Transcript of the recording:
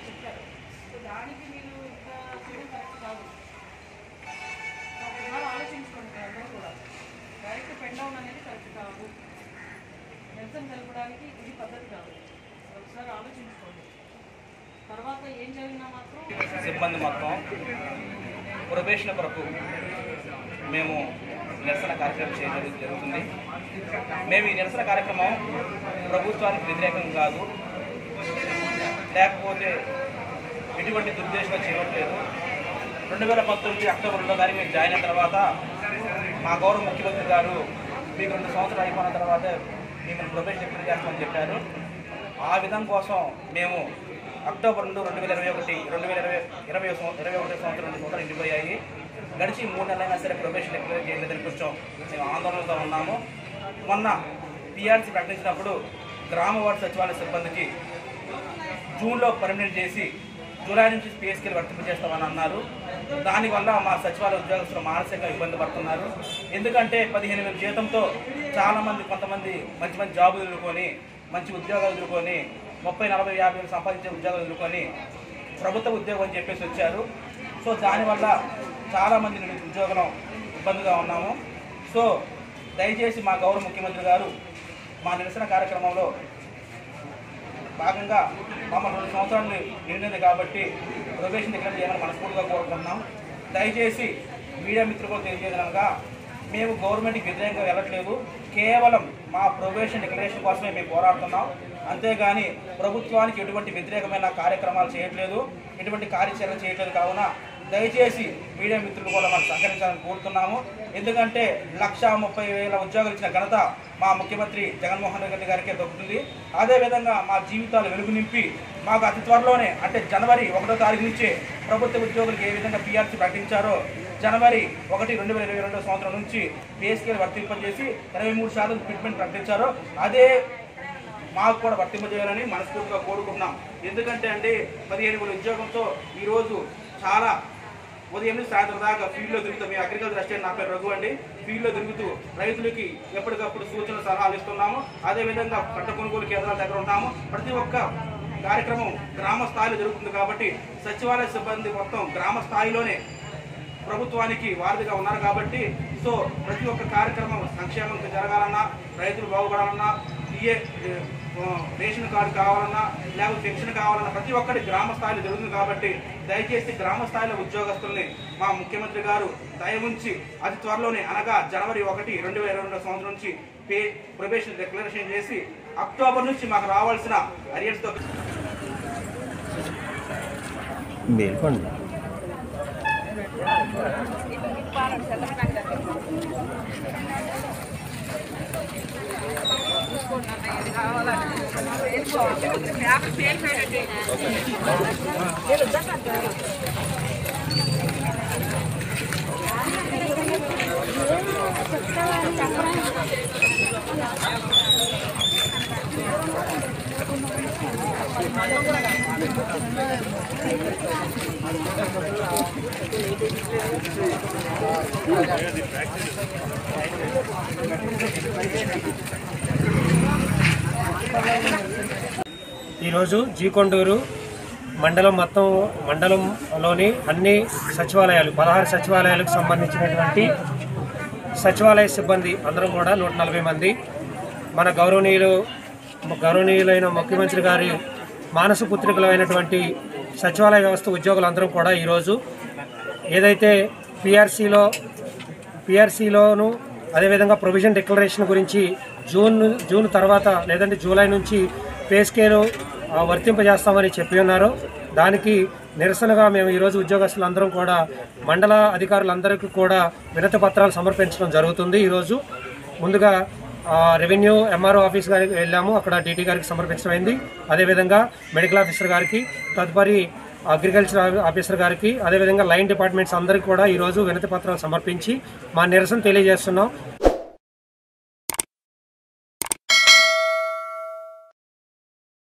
చెప్పారు సో దానికి మీరు ఇంకా చేయడం కరెక్ట్ కాదు ఒకసారి ఆలోచించుకోండి మీరు అందరూ కూడా డైరెక్ట్ పెన్ డౌన్ అనేది కరెక్ట్ కాదు నిరసన తెలపడానికి ఇది పద్ధతి కాదు ఒకసారి ఆలోచించుకోండి తర్వాత ఏం జరిగినా మాత్రం సిబ్బంది మొత్తం ప్రొబేషన్ కొరకు మేము నిరసన కార్యక్రమం చేయడం జరుగుతుంది మేము ఈ నిరసన కార్యక్రమం ప్రభుత్వానికి వ్యతిరేకం కాదు లేకపోతే ఎటువంటి దుర్దేశంగా చేయట్లేదు రెండు వేల పంతొమ్మిది అక్టోబర్ రెండో తారీఖు మేము జాయిన్ అయిన తర్వాత మా గౌరవ ముఖ్యమంత్రి గారు మీకు రెండు సంవత్సరాలు అయిపోయిన తర్వాత మిమ్మల్ని ప్రొబేషన్ ఎప్పుడు చేస్తామని చెప్పారు ఆ విధం కోసం మేము అక్టోబర్ రెండు రెండు వేల ఇరవై ఒకటి రెండు వేల ఇరవై ఇరవై సం- ఇరవై ఒకటి సంవత్సరం నుంచి మొదలు ఇంటిపోయాయి గడిచి మూడు నెలలైనా సరే ప్రొబేషన్ ఎక్స్ప్లెయిన్ చేయలేదని కొంచెం మేము ఆందోళనతో ఉన్నాము మొన్న పిఆర్సీ ప్రకటించినప్పుడు గ్రామ వార్డు సచివాలయ సిబ్బందికి జూన్లో పర్మనెంట్ చేసి జూలై నుంచి పిఎస్కేలు వర్తింపజేస్తామని అన్నారు దానివల్ల మా సచివాలయ ఉద్యోగస్తులు మానసికంగా ఇబ్బంది పడుతున్నారు ఎందుకంటే పదిహేను వేల జీతంతో చాలామంది కొంతమంది మంచి మంచి జాబులు ఎదుర్కొని మంచి ఉద్యోగాలు ఎదుర్కొని ముప్పై నలభై యాభై వేలు సంపాదించే ఉద్యోగాలు ఎదుర్కొని ప్రభుత్వ ఉద్యోగం అని చెప్పేసి వచ్చారు సో దానివల్ల చాలామంది నిరు- ఉద్యోగం ఇబ్బందిగా ఉన్నాము సో దయచేసి మా గౌరవ ముఖ్యమంత్రి గారు మా నిరసన కార్యక్రమంలో భాగంగా మమ్మల్ని రెండు సంవత్సరాలు నిండింది కాబట్టి ప్రొబేషన్ దగ్గర చేయమని మనస్ఫూర్తిగా కోరుకుంటున్నాం దయచేసి మీడియా మిత్రులు తెలియజేయగలగా మేము గవర్నమెంట్కి వ్యతిరేకంగా వెళ్ళట్లేదు కేవలం మా ప్రొబేషన్ డిక్లరేషన్ కోసమే మేము పోరాడుతున్నాం అంతేగాని ప్రభుత్వానికి ఎటువంటి వ్యతిరేకమైన కార్యక్రమాలు చేయట్లేదు ఎటువంటి కార్యాచరణ చేయట్లేదు కావున దయచేసి మీడియా మిత్రులు కూడా మాకు సహకరించాలని కోరుతున్నాము ఎందుకంటే లక్ష ముప్పై వేల ఉద్యోగాలు ఇచ్చిన ఘనత మా ముఖ్యమంత్రి జగన్మోహన్ రెడ్డి గారికే దక్కుతుంది అదేవిధంగా మా జీవితాలు వెలుగు నింపి మాకు అతి త్వరలోనే అంటే జనవరి ఒకటో తారీఖు నుంచే ప్రభుత్వ ఉద్యోగులకు ఏ విధంగా పీఆర్సీ ప్రకటించారో జనవరి ఒకటి రెండు వేల ఇరవై రెండో సంవత్సరం నుంచి పేస్కేలు వర్తింపజేసి ఇరవై మూడు శాతం ఫిట్మెంట్ ప్రకటించారో అదే మాకు కూడా వర్తింపజేయాలని మనస్ఫూర్తిగా కోరుకుంటున్నాం ఎందుకంటే అండి పదిహేను వేల ఉద్యోగంతో ఈరోజు చాలా ఉదయం నుంచి సాయంత్రం దాకా ఫీల్డ్లో తిరుగుతూ మీ అగ్రికల్చర్ అసిస్టెంట్ నా పేరు రఘు అండి ఫీల్డ్లో తిరుగుతూ రైతులకి ఎప్పటికప్పుడు సూచనలు సలహాలు ఇస్తున్నాము అదేవిధంగా పంట కొనుగోలు కేంద్రాల దగ్గర ఉన్నాము ప్రతి ఒక్క కార్యక్రమం గ్రామ స్థాయిలో జరుగుతుంది కాబట్టి సచివాలయ సిబ్బంది మొత్తం గ్రామ స్థాయిలోనే ప్రభుత్వానికి వారధిగా ఉన్నారు కాబట్టి సో ప్రతి ఒక్క కార్యక్రమం సంక్షేమం జరగాలన్నా రైతులు బాగుపడాలన్నా ఏ రేషన్ కార్డు కావాలన్నా లేకపోతే పెన్షన్ కావాలన్నా ప్రతి ఒక్కటి గ్రామ స్థాయిలో జరుగుతుంది కాబట్టి దయచేసి గ్రామ స్థాయిలో ఉద్యోగస్తుల్ని మా ముఖ్యమంత్రి గారు దయ ఉంచి అతి త్వరలోనే అనగా జనవరి ఒకటి రెండు వేల రెండో సంవత్సరం నుంచి పే ప్రొబేషన్ డిక్లరేషన్ చేసి అక్టోబర్ నుంచి మాకు రావాల్సిన అరియర్స్తో మేల్కోండి ఈరోజు జీకొండూరు మండలం మొత్తం మండలంలోని అన్ని సచివాలయాలు పదహారు సచివాలయాలకు సంబంధించినటువంటి సచివాలయ సిబ్బంది అందరం కూడా నూట నలభై మంది మన గౌరవనీయులు గౌరవనీయులైన ముఖ్యమంత్రి గారి మానస పుత్రికలైనటువంటి సచివాలయ వ్యవస్థ ఉద్యోగులందరం కూడా ఈరోజు ఏదైతే పిఆర్సీలో పిఆర్సీలోను అదేవిధంగా ప్రొవిజన్ డిక్లరేషన్ గురించి జూన్ జూన్ తర్వాత లేదంటే జూలై నుంచి పే స్కేలు ఆ, వర్తింపజేస్తామని చెప్పి ఉన్నారు దానికి నిరసనగా మేము ఈరోజు ఉద్యోగస్తులందరం కూడా మండల అధికారులందరికీ కూడా వినతి పత్రాలు సమర్పించడం జరుగుతుంది ఈరోజు ముందుగా ఆ, రెవెన్యూ ఎంఆర్ఓ ఆఫీస్ గారికి వెళ్ళాము అక్కడ డీటీ గారికి సమర్పించడం అయింది అదేవిధంగా మెడికల్ ఆఫీసర్ గారికి తదుపరి అగ్రికల్చర్ ఆఫీసర్ గారికి అదేవిధంగా లైన్ డిపార్ట్మెంట్స్ అందరికీ కూడా ఈరోజు వినతి పత్రాలు సమర్పించి మా నిరసన తెలియజేస్తున్నాం